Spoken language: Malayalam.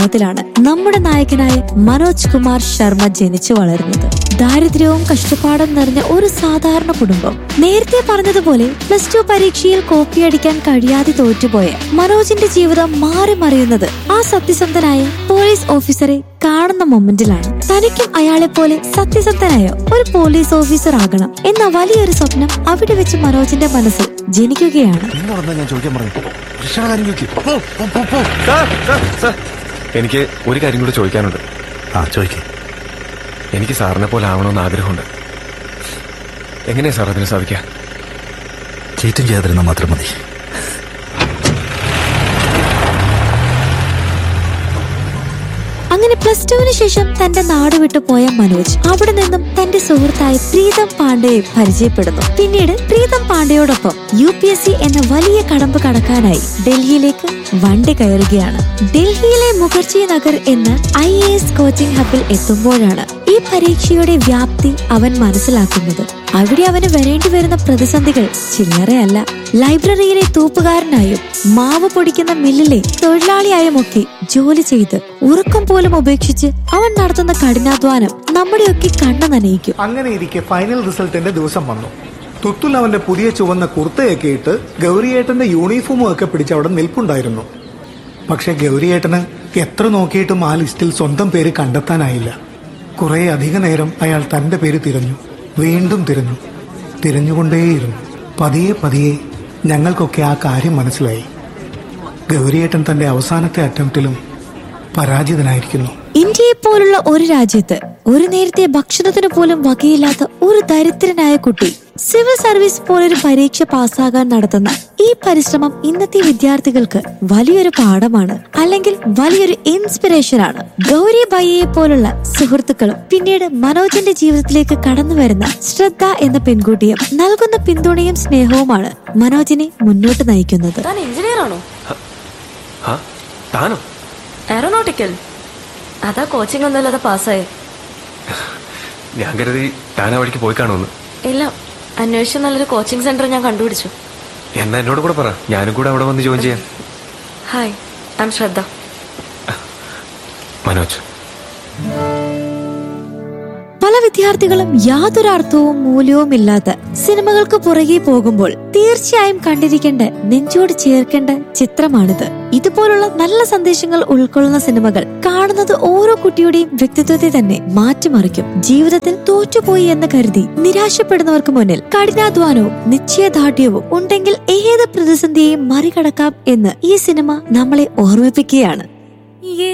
ത്തിലാണ് നമ്മുടെ നായകനായ മനോജ് കുമാർ ശർമ്മ ജനിച്ചു വളരുന്നത് ദാരിദ്ര്യവും കഷ്ടപ്പാടും നിറഞ്ഞ ഒരു സാധാരണ കുടുംബം നേരത്തെ പറഞ്ഞതുപോലെ പ്ലസ് ടു പരീക്ഷയിൽ കോപ്പിയടിക്കാൻ കഴിയാതെ തോറ്റുപോയ മനോജിന്റെ ജീവിതം മാറി മറിയുന്നത് ആ സത്യസന്ധനായ പോലീസ് ഓഫീസറെ കാണുന്ന മൊമെന്റിലാണ് തനിക്കും അയാളെ പോലെ സത്യസന്ധനായ ഒരു പോലീസ് ഓഫീസർ ആകണം എന്ന വലിയൊരു സ്വപ്നം അവിടെ വെച്ച് മനോജിന്റെ മനസ്സിൽ ജനിക്കുകയാണ് എന്നോടെന്താ ഞാൻ ചോദിക്കാൻ പറഞ്ഞു രക്ഷയുടെ കാര്യം ചോദിക്കും പോ, പോ, പോ, പോ. സാർ സാർ സാർ എനിക്ക് ഒരു കാര്യം കൂടി ചോദിക്കാനുണ്ട് ആ ചോദിക്കേ എനിക്ക് സാറിനെ പോലെ ആവണമെന്ന് ആഗ്രഹമുണ്ട് എങ്ങനെയാ സാർ അതിന് സാധിക്കുക ചീറ്റും ചെയ്യാതിരുന്നാൽ മാത്രം മതി അങ്ങനെ പ്ലസ് ടുവിന് ശേഷം തന്റെ നാട് വിട്ടു പോയ മനോജ് അവിടെ നിന്നും തന്റെ സുഹൃത്തായ പ്രീതം പാണ്ഡെയെ പരിചയപ്പെടുന്നു പിന്നീട് പ്രീതം പാണ്ഡെയോടൊപ്പം യു പി എസ് സി എന്ന വലിയ കടമ്പ് കടക്കാനായി ഡൽഹിയിലേക്ക് വണ്ടി കയറുകയാണ് ഡൽഹിയിലെ മുഖർജി നഗർ എന്ന ഐ എ എസ് കോച്ചിംഗ് ഹബിൽ എത്തുമ്പോഴാണ് ഈ പരീക്ഷയുടെ വ്യാപ്തി അവൻ മനസ്സിലാക്കുന്നത് അവിടെ അവന് വരേണ്ടി വരുന്ന പ്രതിസന്ധികൾ ചില്ലറയല്ല ലൈബ്രറിയിലെ തൂപ്പുകാരനായും മാവ് പൊടിക്കുന്ന മില്ലിലെ തൊഴിലാളിയായും ഒക്കെ ജോലി ചെയ്ത് ഉറക്കം പോലും ഉപേക്ഷിച്ച് അവൻ നടത്തുന്ന കഠിനാധ്വാനം നമ്മുടെയൊക്കെ കണ്ണു നനയിക്കും അങ്ങനെ ഇരിക്കെ ഫൈനൽ റിസൾട്ടിന്റെ ദിവസം വന്നു തുത്തുൽ അവന്റെ പുതിയ ചുവന്ന കുർത്തയൊക്കെ ഇട്ട് ഗൗരിയേട്ടന്റെ യൂണിഫോമും ഒക്കെ പിടിച്ച് അവിടെ നിൽപ്പുണ്ടായിരുന്നു പക്ഷെ ഗൗരിയേട്ടന് എത്ര നോക്കിയിട്ടും ആ ലിസ്റ്റിൽ സ്വന്തം പേര് കണ്ടെത്താനായില്ല കുറെ അധിക നേരം അയാൾ തന്റെ പേര് തിരഞ്ഞു വീണ്ടും തിരഞ്ഞു തിരഞ്ഞുകൊണ്ടേയിരുന്നു പതിയെ പതിയെ ഞങ്ങൾക്കൊക്കെ ആ കാര്യം മനസ്സിലായി ഗൗരിയേട്ടൻ തന്റെ അവസാനത്തെ അറ്റംപ്റ്റിലും പരാജിതനായിരിക്കുന്നു ഇന്ത്യയെ പോലുള്ള ഒരു രാജ്യത്ത് ഒരു നേരത്തെ ഭക്ഷണത്തിന് പോലും വകയില്ലാത്ത ഒരു ദരിദ്രനായ കുട്ടി സിവിൽ സർവീസ് പോലൊരു പരീക്ഷ പാസ്സാകാൻ നടത്തുന്ന ഈ പരിശ്രമം ഇന്നത്തെ വിദ്യാർത്ഥികൾക്ക് വലിയൊരു പാഠമാണ് അല്ലെങ്കിൽ വലിയൊരു ഇൻസ്പിറേഷൻ ആണ് ഗൗരി ബയ്യയെ പോലുള്ള സുഹൃത്തുക്കളും പിന്നീട് മനോജിന്റെ ജീവിതത്തിലേക്ക് കടന്നു വരുന്ന ശ്രദ്ധ എന്ന പെൺകുട്ടിയും നൽകുന്ന പിന്തുണയും സ്നേഹവുമാണ് മനോജിനെ മുന്നോട്ട് നയിക്കുന്നത് താൻ എഞ്ചിനീയർ ആണോ ആ താനോ എയറോനോട്ടിക്കൽ അതാ കോച്ചിങ് ഒന്നുമില്ലാതെ പാസ്സായേ ഞാൻ കരുതി താൻ ആ വഴിക്ക് പോയി കാണുമെന്ന് ഇല്ല അന്വേഷിച്ച നല്ലൊരു കോച്ചിങ് സെന്റർ ഞാൻ കണ്ടുപിടിച്ചു എന്നാ എന്നോട് കൂടെ പറ ഞാനും കൂടെ അവിടെ വന്ന് ജോയിൻ ചെയ്യാൻ ഹായ് ഐ എം ശ്രദ്ധ മനോജ് പല വിദ്യാർത്ഥികളും യാതൊരു അർത്ഥവും മൂല്യവും ഇല്ലാത്ത സിനിമകൾക്ക് പുറകെ പോകുമ്പോൾ തീർച്ചയായും കണ്ടിരിക്കേണ്ട നെഞ്ചോട് ചേർക്കേണ്ട ചിത്രമാണിത് ഇതുപോലുള്ള നല്ല സന്ദേശങ്ങൾ ഉൾക്കൊള്ളുന്ന സിനിമകൾ കാണുന്നത് ഓരോ കുട്ടിയുടെയും വ്യക്തിത്വത്തെ തന്നെ മാറ്റിമറിക്കും ജീവിതത്തിൽ തോറ്റുപോയി എന്ന് കരുതി നിരാശപ്പെടുന്നവർക്ക് മുന്നിൽ കഠിനാധ്വാനവും നിശ്ചയദാർഢ്യവും ഉണ്ടെങ്കിൽ ഏത് പ്രതിസന്ധിയെയും മറികടക്കാം എന്ന് ഈ സിനിമ നമ്മളെ ഓർമ്മിപ്പിക്കുകയാണ്